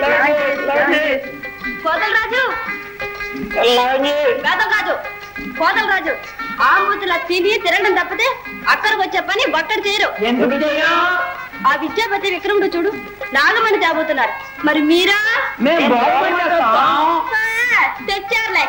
కోతల రాజు వేదం రాజు కోతల రాజు ఆంబూతుల తిని తిరగడం తప్పితే అక్కడికి వచ్చే పని బట్టలు చేయరు ఆ విద్యాపతి విక్రముడు చూడు నాగమణి తేబోతున్నారు మరి మీరా ఆ, తెచ్చారులే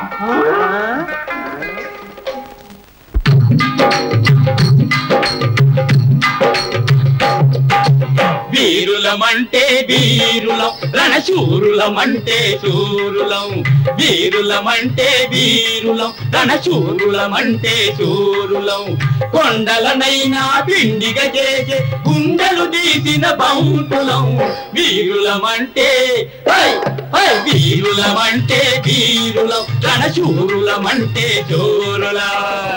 వీరులమంటే వీరులం రణశూరులమంటే శూరులం వీరులమంటే వీరులం రణశూరులమంటే శూరులం కొండలనైనా పిండిగా చేసే గుండెలు తీసిన బంటులం వీరులమంటే హై, హై, వీరులమంటే వీరులం రణశూరులమంటే శూరులం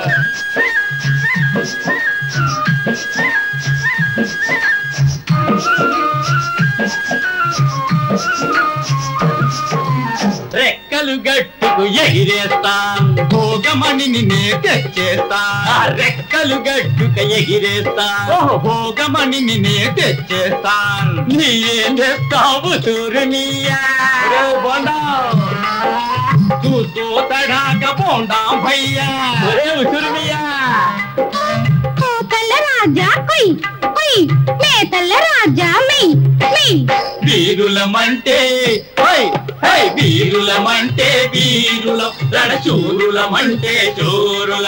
రెక్కలు గట్టుకు ఎగిరేస్తాన్ భోగమణి నే తెచ్చేస్తా ఆ రెక్కలు గట్టుకు ఎగిరేస్తా భోగమణి నే తెచ్చేస్తాన్ నీయేం చెప్తావు తూరునియా చూస్తూ తడాక పోండాం భయ్యా ఉసురునియా కోతల రాజా కొయ్ కొయ్ మేతల రాజా మెయ్ మెయ్ వీరులమంటే హై హై వీరులమంటే వీరులం రణచూరులమంటే చోరుల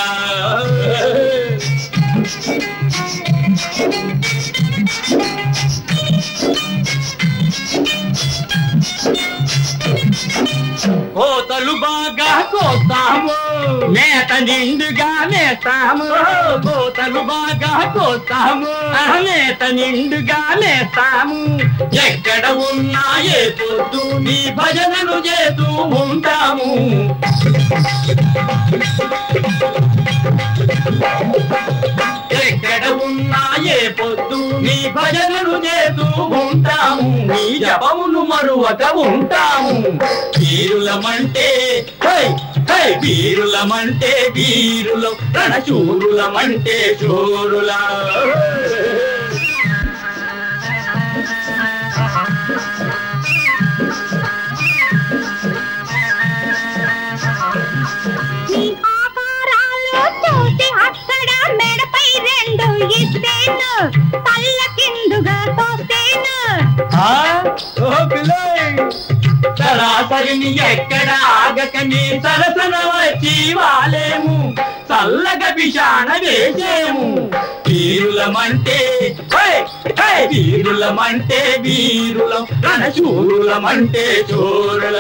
కోతలు బాగా కోస్తాము మేత నిండుగా మేస్తాము కోతలు బాగా కోస్తాము మేత నిండుగా మేస్తాము ఎక్కడ ఉన్నా ఏ పొద్దు నీ భజనలు చేస్తూ ఉంటాము ఎక్కడ ఉన్నా ఏ పొద్దు నీ భజనలు చేస్తూ ఉంటాము నీ జపమును మరువక ఉంటాము వీరులమంటే హై హై వీరులమంటే వీరులం రణచూరులమంటే చోరులా నీ ఆకారాలు చూసి అక్కడ మెడపై రెండు ఇస్తేను తల్ల కిందుగా తోస్తేను సరాసరిని ఎక్కడ ఆగకని సరసన వచ్చి వాలేము చల్లగా పిషాణ వేసేము వీరులమంటే హై, హై, వీరులమంటే వీరులం రణశూరులమంటే చోరుల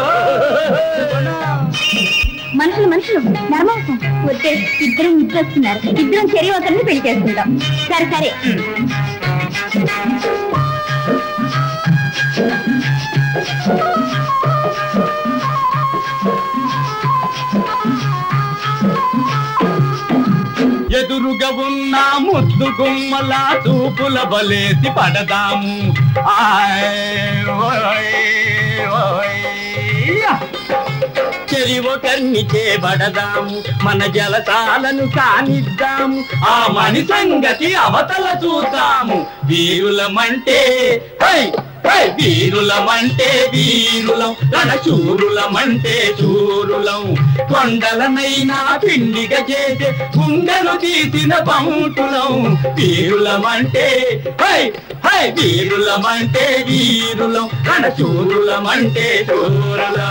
మనుషులు మనుషులు నరమాసం వద్దే ఇద్దరం నిద్రొస్తున్నారు ఇద్దరం చెరి ఒకరిని పెళ్లి చేసుకుంటాం సరే సరే ఎదురుగా ఉన్న ముద్దు గుమ్మల చూపుల బలేసి పడదాము ఆయ్, ఓయ్, ఓయ్. చెరివ కన్ని చేబడదాము మన జలతాలను కానిద్దాము ఆ మని సంగతి అవతల చూద్దాము వీరులమంటే హై హై వీరులమంటే వీరులం రణచూరులమంటే చూరులం కొండలనైనా పిండిగా చేసే గుండెలు తీసిన బంటులం వీరులమంటే హై హై వీరులమంటే వీరులం రణచూరులమంటే చూరులం